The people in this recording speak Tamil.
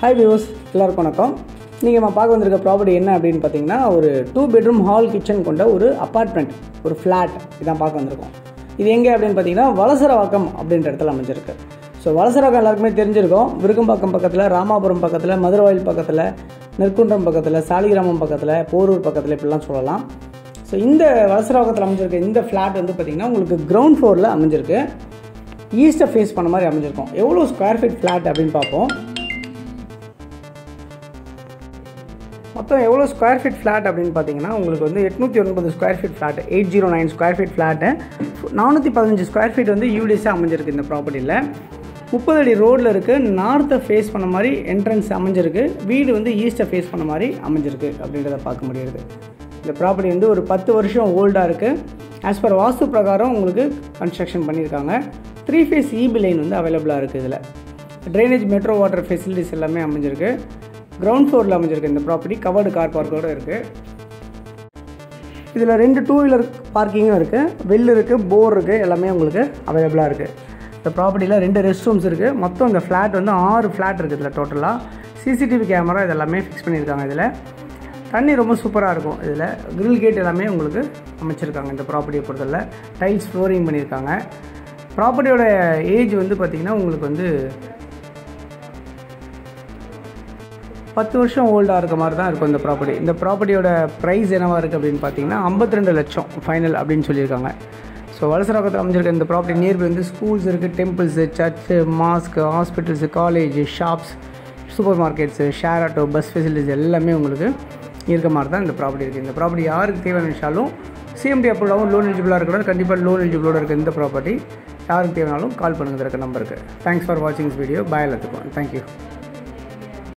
ஹாய் வியூஸ் எல்லாருக்கும் வணக்கம் நீங்கள் நம்ம பார்க்க வந்திருக்க ப்ராப்பர்ட்டி என்ன அப்படின்னு பார்த்தீங்கன்னா ஒரு டூ பெட்ரூம் ஹால் கிச்சன் கொண்ட ஒரு அப்பார்ட்மெண்ட் ஒரு ஃப்ளாட் இதான் பார்க்க வந்திருக்கோம் இது எங்கே அப்படின்னு பார்த்தீங்கன்னா வலசரவாக்கம் அப்படின்ற இடத்துல அமைஞ்சிருக்கு ஸோ வலசரவாக்கம் எல்லாருக்குமே தெரிஞ்சிருக்கும் விருகம்பாக்கம் பக்கத்தில் ராமாபுரம் பக்கத்தில் மதுரவாயில் பக்கத்தில் நெற்குன்றம் பக்கத்தில் சாலிகிராமம் பக்கத்தில் போரூர் பக்கத்தில் இப்படிலாம் சொல்லலாம் ஸோ இந்த வலசரவாக்கத்தில் அமைஞ்சிருக்க இந்த ஃப்ளாட் வந்து பார்த்திங்கன்னா உங்களுக்கு கிரவுண்ட் ஃப்ளோரில் அமைஞ்சிருக்கு ஈஸ்ட்டை ஃபேஸ் பண்ண மாதிரி அமைஞ்சிருக்கும் எவ்வளோ ஸ்கொயர் ஃபீட் ஃப்ளாட் அப்படின்னு பார்ப்போம் மொத்தம் எவ்வளோ ஸ்கொயர் ஃபீட் ஃப்ளாட் அப்படின்னு பார்த்தீங்கன்னா உங்களுக்கு வந்து எட்நூற்றி ஒன்பது square feet flat eight zero nine square feet flat நானூற்றி பதினஞ்சு ஸ்கொயர் ஃபீட் வந்து யூடிஸாக அமைஞ்சிருக்கு இந்த ப்ராப்பர்ட்டியில் முப்பது அடி ரோடில் இருக்குது நார்த்தை ஃபேஸ் பண்ண மாதிரி என்ட்ரன்ஸ் அமைஞ்சிருக்கு வீடு வந்து ஈஸ்ட்டை ஃபேஸ் பண்ண மாதிரி அமைஞ்சிருக்கு அப்படின்றத பார்க்க முடியுது இந்த ப்ராப்பர்ட்டி வந்து ஒரு பத்து வருஷம் ஓல்டாக இருக்குது ஆஸ் பர் வாஸ்து பிரகாரம் உங்களுக்கு கன்ஸ்ட்ரக்ஷன் பண்ணியிருக்காங்க த்ரீ ஃபேஸ் இபி லைன் வந்து அவைலபிளாக இருக்குது இதில் ட்ரைனேஜ் மெட்ரோ வாட்டர் ஃபெசிலிட்டிஸ் எல்லாமே அமைஞ்சிருக்கு கிரவுண்ட் ஃப்ளோரில் அமைஞ்சிருக்கு இந்த ப்ராப்பர்ட்டி கவர்டு கார் பார்க்கோடு இருக்குது இதில் ரெண்டு டூ வீலர் பார்க்கிங்கும் இருக்குது வெல் இருக்குது போர் இருக்குது எல்லாமே உங்களுக்கு அவைலபிளாக இருக்குது இந்த ப்ராப்பர்ட்டியில் ரெண்டு ரெஸ்ட் ரூம்ஸ் இருக்குது மொத்தம் இந்த ஃப்ளாட் வந்து ஆறு ஃப்ளாட் இருக்குது இதில் டோட்டலாக சிசிடிவி கேமரா இது எல்லாமே ஃபிக்ஸ் பண்ணியிருக்காங்க இதில் தண்ணி ரொம்ப சூப்பராக இருக்கும் இதில் கிரில் கேட் எல்லாமே உங்களுக்கு அமைச்சிருக்காங்க இந்த ப்ராப்பர்ட்டியை பொறுத்தவரை டைல்ஸ் ஃப்ளோரிங் பண்ணியிருக்காங்க ப்ராப்பர்ட்டியோட ஏஜ் வந்து பார்த்திங்கன்னா உங்களுக்கு வந்து பத்து வருஷம் ஓல்டாக இருக்க மாதிரி தான் இருக்கும் இந்த ப்ராப்பர்ட்டி இந்த ப்ராப்பர்ட்டியோட ப்ரைஸ் என்னவாக இருக்குது அப்படின்னு பார்த்தீங்கன்னா ஐம்பத்தி ரெண்டு லட்சம் ஃபைனல் அப்படின்னு சொல்லியிருக்காங்க ஸோ வலசராக்கத்தில் அமைஞ்சிருக்க இந்த ப்ராப்பர்ட்டி நியர்பை வந்து ஸ்கூல்ஸ் இருக்குது temples church mosque hospitals college shops supermarkets share auto bus facilities எல்லாமே உங்களுக்கு இருக்க மாதிரி தான் இந்த ப்ராப்பர்ட்டி இருக்குது இந்த ப்ராப்பர்ட்டி யாருக்கு தேவையானாலும் சிஎம்டி அப்ரூவலாகவும் லோன் எலிஜிபிளாக இருக்கிறது கண்டிப்பாக லோன் எலிஜிபிளோட இருக்குது இந்த ப்ராப்பர்ட்டி யாருக்கு தேவைனாலும் கால் பண்ணுங்க இருக்க நம்பருக்கு தேங்க்ஸ் ஃபார் வாட்சிங் வீடியோ பாய் எல்லாத்துக்கும் தேங்க்யூ